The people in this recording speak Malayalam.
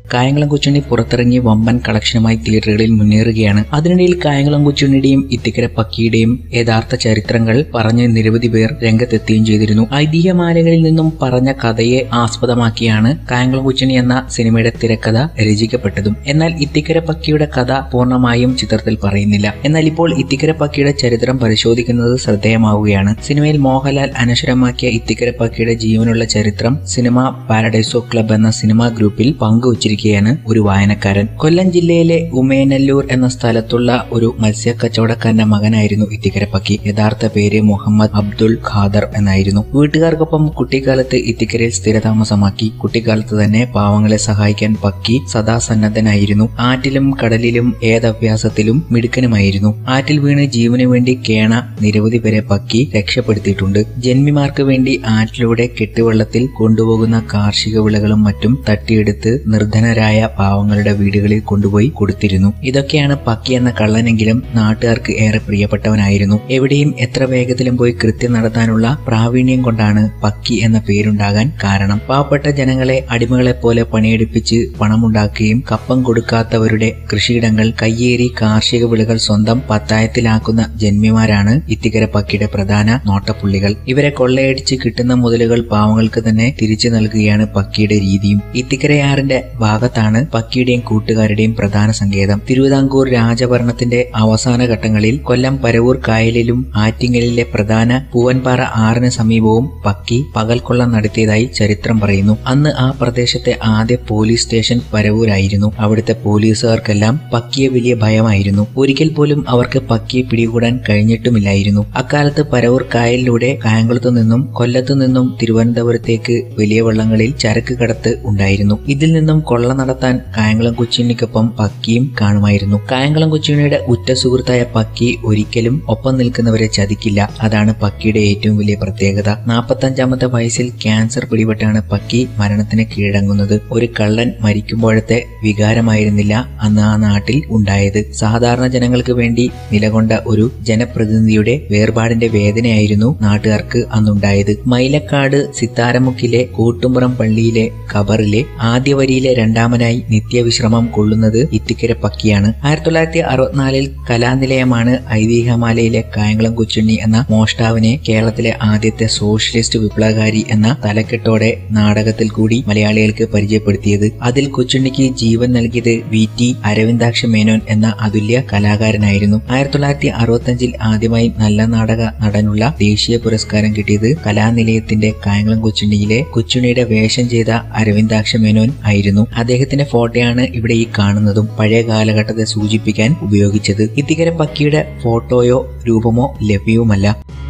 കായംകുളം കൊച്ചുണ്ണി പുറത്തിറങ്ങി വമ്പൻ കളക്ഷനുമായി തിയേറ്ററുകളിൽ മുന്നേറുകയാണ് അതിനിടയിൽ കായംകുളം കൊച്ചുണ്ണിയുടെയും ഇത്തിക്കര പക്കിയുടെയും യഥാർത്ഥ ചരിത്രങ്ങൾ പറഞ്ഞ് നിരവധി പേർ രംഗത്തെത്തുകയും ചെയ്തിരുന്നു ഐതിഹ്യമാലകളിൽ നിന്നും പറഞ്ഞ കഥയെ ആസ്പദമാക്കിയാണ് കായംകുളം കൊച്ചുണ്ണി എന്ന സിനിമയുടെ തിരക്കഥ രചിക്കപ്പെട്ടതും എന്നാൽ ഇത്തിക്കര പക്കിയുടെ കഥ പൂർണ്ണമായും ചിത്രത്തിൽ പറയുന്നില്ല എന്നാൽ ഇപ്പോൾ ഇത്തിക്കര പക്കിയുടെ ചരിത്രം പരിശോധിക്കുന്നത് ശ്രദ്ധേയമാവുകയാണ് സിനിമയിൽ മോഹൻലാൽ അനശ്വരമാക്കിയ ഇത്തിക്കര പക്കിയുടെ ജീവനുള്ള ചരിത്രം സിനിമ പാരഡൈസോ ക്ലബ് എന്ന സിനിമാ ഗ്രൂപ്പിൽ പങ്കുവച്ചിരിക്കുകയാണ് ഒരു വായനക്കാരൻ കൊല്ലം ജില്ലയിലെ ഉമേനല്ലൂർ എന്ന സ്ഥലത്തുള്ള ഒരു മത്സ്യ കച്ചവടക്കാരന്റെ മകനായിരുന്നു ഇത്തിക്കര പക്കി യഥാർത്ഥ പേര് മുഹമ്മദ് അബ്ദുൾ ഖാദർ എന്നായിരുന്നു വീട്ടുകാർക്കൊപ്പം കുട്ടിക്കാലത്ത് ഇത്തിക്കരയിൽ സ്ഥിരതാമസമാക്കി കുട്ടിക്കാലത്ത് തന്നെ പാവങ്ങളെ സഹായിക്കാൻ പക്കി സദാ സന്നദ്ധനായിരുന്നു ആറ്റിലും കടലിലും ഏതഭ്യാസത്തിലും മിടുക്കനുമായിരുന്നു ആറ്റിൽ വീണ് ജീവന് വേണ്ടി കേണ നിരവധി പേരെ പക്കി രക്ഷപ്പെടുത്തിയിട്ടുണ്ട് ജന്മിമാർക്ക് വേണ്ടി ആറ്റിലൂടെ കെട്ടുവെള്ളത്തിൽ കൊണ്ടുപോകുന്ന കാർഷിക വിളകളും മറ്റും തട്ടിയെടുത്ത് നിർധനരായ പാവങ്ങളുടെ വീടുകളിൽ കൊണ്ടുപോയി കൊടുത്തിരുന്നു ഇതൊക്കെയാണ് പക്കി എന്ന കള്ളനെങ്കിലും നാട്ടുകാർക്ക് ഏറെ പ്രിയപ്പെട്ടവനായിരുന്നു എവിടെയും എത്ര വേഗത്തിലും പോയി കൃത്യം നടത്താനുള്ള പ്രാവീണ്യം കൊണ്ടാണ് പക്കി എന്ന പേരുണ്ടാകാൻ കാരണം പാവപ്പെട്ട ജനങ്ങളെ അടിമകളെ പോലെ പണിയെടുപ്പിച്ച് പണമുണ്ടാക്കുകയും കപ്പം കൊടുക്കാത്തവരുടെ കൃഷിയിടങ്ങൾ കയ്യേറി കാർഷിക വിളകൾ സ്വന്തം പത്തായത്തിലാക്കുന്ന ജന്മിമാരാണ് ഇത്തിക്കര പക്കിയുടെ പ്രധാന നോട്ടപ്പുള്ളികൾ ഇവരെ കൊള്ളയടിച്ച് കിട്ടുന്ന മുതലുകൾ പാവങ്ങൾക്ക് തന്നെ തിരിച്ചു നൽകുകയാണ് പക്കിയുടെ രീതിയും ഇത്തിക്കരയാറിന്റെ ഭാഗത്താണ് പക്കിയുടെയും കൂട്ടുകാരുടെയും പ്രധാന സങ്കേതം തിരുവിതാംകൂർ രാജഭരണത്തിന്റെ അവസാന ഘട്ടങ്ങളിൽ കൊല്ലം പരവൂർ കായലിലും ആറ്റിങ്ങലിലെ പ്രധാന പൂവൻപാറ ആറിന് സമീപവും പക്കി പകൽക്കൊള്ള നടത്തിയതായി ചരിത്രം പറയുന്നു അന്ന് ആ പ്രദേശത്തെ ആദ്യ പോലീസ് സ്റ്റേഷൻ പരവൂരായിരുന്നു അവിടുത്തെ പോലീസുകാർക്കെല്ലാം പക്കിയെ വലിയ ഭയമായിരുന്നു ഒരിക്കൽ പോലും അവർക്ക് പക്കിയെ പിടികൂടാൻ കഴിഞ്ഞിട്ടുമില്ലായിരുന്നു അക്കാലത്ത് പരവൂർ കായലിലൂടെ കായംകുളത്തു നിന്നും കൊല്ലത്തു നിന്നും തിരുവനന്തപുരത്തേക്ക് വലിയ വള്ളങ്ങളിൽ ചരക്ക് കടത്ത് ഉണ്ടായിരുന്നു ഇതിൽ നിന്നും കൊള്ള നടത്താൻ കായംകുളം കൊച്ചിണിക്കൊപ്പം പക്കിയും കാണുമായിരുന്നു കായംകുളം കൊച്ചിണിയുടെ ഉറ്റ സുഹൃത്തായ പക്കി ഒരിക്കലും ഒപ്പം നിൽക്കുന്നവരെ ചതിക്കില്ല അതാണ് പക്കിയുടെ ഏറ്റവും വലിയ പ്രത്യേകത നാൽപ്പത്തഞ്ചാമത്തെ വയസ്സിൽ ക്യാൻസർ പിടിപെട്ടാണ് പക്കി മരണത്തിന് കീഴടങ്ങുന്നത് ഒരു കള്ളൻ മരിക്കുമ്പോഴത്തെ വികാരമായിരുന്നില്ല അന്ന് ആ നാട്ടിൽ ഉണ്ടായത് സാധാരണ ജനങ്ങൾക്ക് വേണ്ടി നിലകൊണ്ട ഒരു ജനപ്രതിനിധിയുടെ വേർപാടിന്റെ വേദനയായിരുന്നു നാട്ടുകാർക്ക് അന്നുണ്ടായത് മൈലക്കാട് സിത്താരമുക്കിലെ കൂട്ടുംപുറം പള്ളിയിലെ ഖബറിലെ ആദ്യ വരിയിലെ രണ്ടാമനായി നിത്യവിശ്രമം കൊള്ളുന്നത് ഇത്തിക്കര പക്കിയാണ് ആയിരത്തി തൊള്ളായിരത്തി അറുപത്തിനാലിൽ കലാനിലയമാണ് ഐതിഹ്യമാലയിലെ കായംകുളം കൊച്ചുണ്ണി എന്ന മോഷ്ടാവിനെ കേരളത്തിലെ ആദ്യത്തെ സോഷ്യലിസ്റ്റ് വിപ്ലവകാരി എന്ന തലക്കെട്ടോടെ നാടകത്തിൽ കൂടി മലയാളികൾക്ക് പരിചയപ്പെടുത്തിയത് അതിൽ കൊച്ചുണ്ണിക്ക് ജീവൻ നൽകിയത് വി ടി അരവിന്ദാക്ഷ മേനോൻ എന്ന അതുല്യ കലാകാരനായിരുന്നു ആയിരത്തി തൊള്ളായിരത്തി അറുപത്തഞ്ചിൽ ആദ്യമായി നല്ല നാടക നടനുള്ള ദേശീയ പുരസ്കാരം കിട്ടിയത് കലാനിലയത്തിന്റെ കായംകുളം കൊച്ചുണ്ണിയിലെ കൊച്ചുണ്ണിയുടെ വേഷം ചെയ്ത അരവിന്ദാക്ഷ മേനോൻ ആയിരുന്നു അദ്ദേഹത്തിന്റെ ഫോട്ടോയാണ് ഇവിടെ ഈ കാണുന്നതും പഴയ കാലഘട്ടത്തെ സൂചിപ്പിക്കാൻ ഉപയോഗിച്ചത് ഇത്തിക്കര പക്കിയുടെ ഫോട്ടോയോ രൂപമോ ലഭ്യവുമല്ല